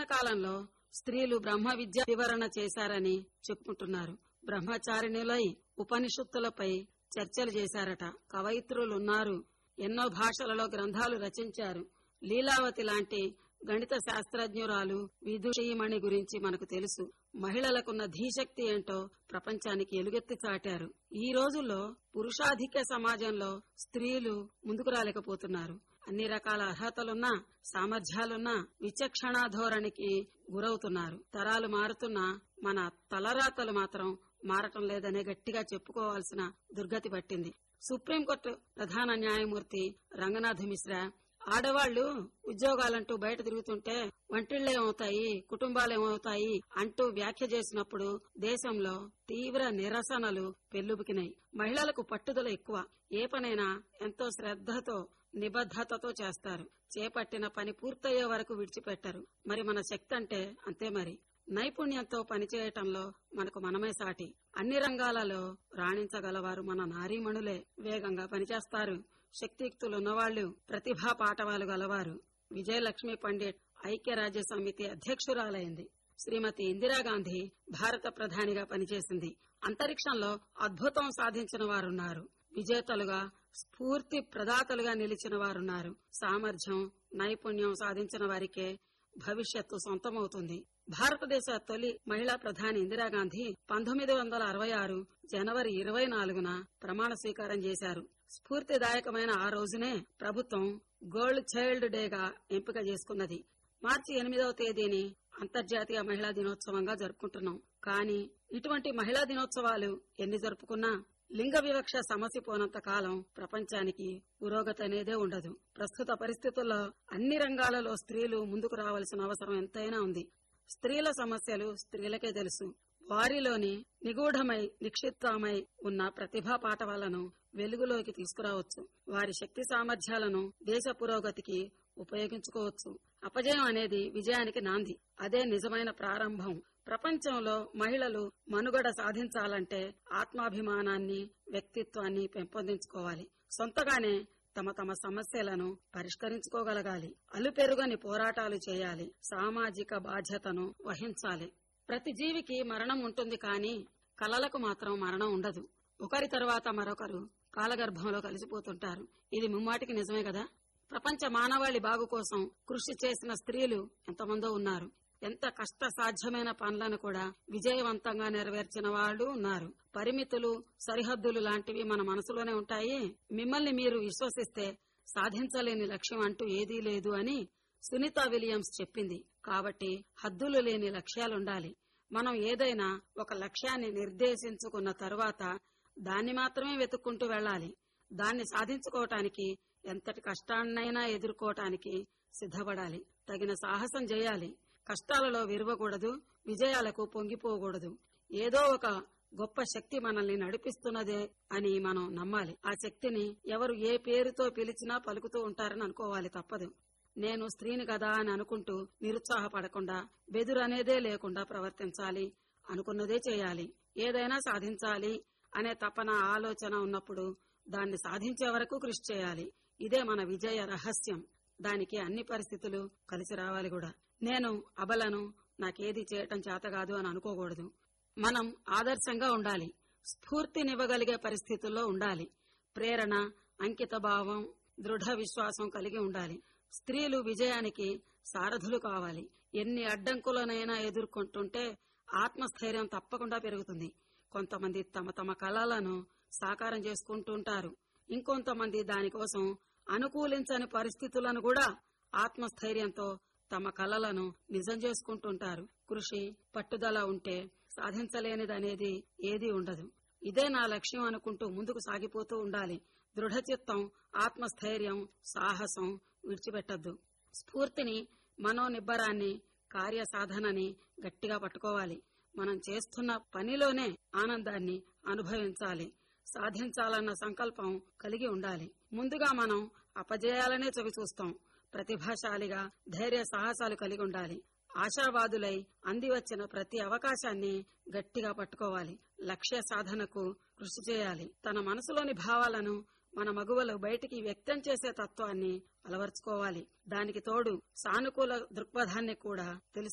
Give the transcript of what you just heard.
కాలంలో స్త్రీలు బ్రహ్మ విద్య వివరణ చేశారని చెప్పుకుంటున్నారు బ్రహ్మచారిణులై ఉపనిషత్తులపై చర్చలు చేశారట కవయిత్రులున్నారు ఎన్నో భాషలలో గ్రంథాలు రచించారు లీలావతి లాంటి గణిత శాస్త్రజ్ఞురాలు విదుషీమణి గురించి మనకు తెలుసు మహిళలకున్న ధీశక్తి ఏంటో ప్రపంచానికి ఎలుగెత్తి చాటారు ఈ రోజుల్లో పురుషాధిక్య సమాజంలో స్త్రీలు ముందుకు రాలేకపోతున్నారు అన్ని రకాల అర్హతలున్నా సామర్థ్యాలున్నా విచక్షణా ధోరణికి గురవుతున్నారు తరాలు మారుతున్నా మన తలరాతలు మాత్రం మారటం లేదనే గట్టిగా చెప్పుకోవాల్సిన దుర్గతి పట్టింది సుప్రీంకోర్టు ప్రధాన న్యాయమూర్తి రంగనాథ్ మిశ్రా ఆడవాళ్లు ఉద్యోగాలంటూ బయట తిరుగుతుంటే వంటిళ్లేమవుతాయి కుటుంబాలేమవుతాయి అంటూ వ్యాఖ్య చేసినప్పుడు దేశంలో తీవ్ర నిరసనలు పెల్లుబికినాయి మహిళలకు పట్టుదల ఎక్కువ ఏ పనైనా ఎంతో శ్రద్ధతో నిబద్ధతతో చేస్తారు చేపట్టిన పని పూర్తయ్యే వరకు విడిచిపెట్టరు మరి మన శక్తి అంటే అంతే మరి నైపుణ్యంతో పనిచేయటంలో మనకు మనమే సాటి అన్ని రంగాలలో రాణించగలవారు మన నారీమణులే వేగంగా పనిచేస్తారు శక్తియుక్తులు ఉన్నవాళ్లు ప్రతిభా పాఠవాలు గలవారు విజయలక్ష్మి పండిట్ ఐక్యరాజ్య సమితి అధ్యక్షురాలైంది శ్రీమతి ఇందిరాగాంధీ భారత ప్రధానిగా పనిచేసింది అంతరిక్షంలో అద్భుతం సాధించిన వారున్నారు విజేతలుగా స్ఫూర్తి ప్రదాతలుగా నిలిచిన వారున్నారు సామర్థ్యం నైపుణ్యం సాధించిన వారికే భవిష్యత్తు సొంతమవుతుంది భారతదేశ తొలి మహిళా ప్రధాని ఇందిరాగాంధీ పంతొమ్మిది వందల అరవై ఆరు జనవరి ఇరవై నాలుగున ప్రమాణ స్వీకారం చేశారు స్ఫూర్తిదాయకమైన ఆ రోజునే ప్రభుత్వం గోల్డ్ చైల్డ్ డేగా ఎంపిక చేసుకున్నది మార్చి ఎనిమిదవ తేదీని అంతర్జాతీయ మహిళా దినోత్సవంగా జరుపుకుంటున్నాం కానీ ఇటువంటి మహిళా దినోత్సవాలు ఎన్ని జరుపుకున్నా లింగ వివక్ష సమస్య పోనంత కాలం ప్రపంచానికి పురోగతి అనేదే ఉండదు ప్రస్తుత పరిస్థితుల్లో అన్ని రంగాలలో స్త్రీలు ముందుకు రావాల్సిన అవసరం ఎంతైనా ఉంది స్త్రీల సమస్యలు స్త్రీలకే తెలుసు వారిలోని నిగూఢమై నిక్షిప్తమై ఉన్న ప్రతిభా పాఠవాలను వెలుగులోకి తీసుకురావచ్చు వారి శక్తి సామర్థ్యాలను దేశ పురోగతికి ఉపయోగించుకోవచ్చు అపజయం అనేది విజయానికి నాంది అదే నిజమైన ప్రారంభం ప్రపంచంలో మహిళలు మనుగడ సాధించాలంటే ఆత్మాభిమానాన్ని వ్యక్తిత్వాన్ని పెంపొందించుకోవాలి సొంతగానే తమ తమ సమస్యలను పరిష్కరించుకోగలగాలి అలుపెరుగని పోరాటాలు చేయాలి సామాజిక బాధ్యతను వహించాలి ప్రతి జీవికి మరణం ఉంటుంది కానీ కలలకు మాత్రం మరణం ఉండదు ఒకరి తర్వాత మరొకరు కాలగర్భంలో కలిసిపోతుంటారు ఇది ముమ్మాటికి నిజమే కదా ప్రపంచ మానవాళి బాగు కోసం కృషి చేసిన స్త్రీలు ఎంతమందో ఉన్నారు ఎంత కష్ట సాధ్యమైన పనులను కూడా విజయవంతంగా నెరవేర్చిన వాళ్ళు ఉన్నారు పరిమితులు సరిహద్దులు లాంటివి మన మనసులోనే ఉంటాయి మిమ్మల్ని మీరు విశ్వసిస్తే సాధించలేని లక్ష్యం అంటూ ఏదీ లేదు అని సునీత విలియమ్స్ చెప్పింది కాబట్టి హద్దులు లేని లక్ష్యాలుండాలి మనం ఏదైనా ఒక లక్ష్యాన్ని నిర్దేశించుకున్న తరువాత దాన్ని మాత్రమే వెతుక్కుంటూ వెళ్ళాలి దాన్ని సాధించుకోవటానికి ఎంతటి కష్టాన్నైనా ఎదుర్కోవటానికి సిద్ధపడాలి తగిన సాహసం చేయాలి కష్టాలలో విరవకూడదు విజయాలకు పొంగిపోకూడదు ఏదో ఒక గొప్ప శక్తి మనల్ని నడిపిస్తున్నదే అని మనం నమ్మాలి ఆ శక్తిని ఎవరు ఏ పేరుతో పిలిచినా పలుకుతూ ఉంటారని అనుకోవాలి తప్పదు నేను స్త్రీని కదా అని అనుకుంటూ నిరుత్సాహపడకుండా బెదురనేదే లేకుండా ప్రవర్తించాలి అనుకున్నదే చేయాలి ఏదైనా సాధించాలి అనే తపన ఆలోచన ఉన్నప్పుడు దాన్ని సాధించే వరకు కృషి చేయాలి ఇదే మన విజయ రహస్యం దానికి అన్ని పరిస్థితులు కలిసి రావాలి కూడా నేను అబలను నాకేది చేయటం చేత కాదు అని అనుకోకూడదు మనం ఆదర్శంగా ఉండాలి స్ఫూర్తినివ్వగలిగే పరిస్థితుల్లో ఉండాలి ప్రేరణ అంకిత భావం దృఢ విశ్వాసం కలిగి ఉండాలి స్త్రీలు విజయానికి సారథులు కావాలి ఎన్ని అడ్డంకులనైనా ఎదుర్కొంటుంటే ఆత్మస్థైర్యం తప్పకుండా పెరుగుతుంది కొంతమంది తమ తమ కళలను సాకారం చేసుకుంటుంటారు ఇంకొంతమంది దానికోసం అనుకూలించని పరిస్థితులను కూడా ఆత్మస్థైర్యంతో తమ కలలను నిజం చేసుకుంటుంటారు కృషి పట్టుదల ఉంటే సాధించలేనిదనేది ఏదీ ఉండదు ఇదే నా లక్ష్యం అనుకుంటూ ముందుకు సాగిపోతూ ఉండాలి దృఢచిత్తం ఆత్మస్థైర్యం సాహసం విడిచిపెట్టద్దు స్ఫూర్తిని మనోనిబ్బరాన్ని కార్యసాధనని గట్టిగా పట్టుకోవాలి మనం చేస్తున్న పనిలోనే ఆనందాన్ని అనుభవించాలి సాధించాలన్న సంకల్పం కలిగి ఉండాలి ముందుగా మనం అపజయాలనే చవి చూస్తాం ప్రతిభాశాలిగా ధైర్య సాహసాలు కలిగి ఉండాలి ఆశావాదులై అంది వచ్చిన ప్రతి అవకాశాన్ని గట్టిగా పట్టుకోవాలి లక్ష్య సాధనకు కృషి చేయాలి తన మనసులోని భావాలను మన మగువలు బయటికి వ్యక్తం చేసే తత్వాన్ని అలవర్చుకోవాలి దానికి తోడు సానుకూల దృక్పథాన్ని కూడా తెలుసు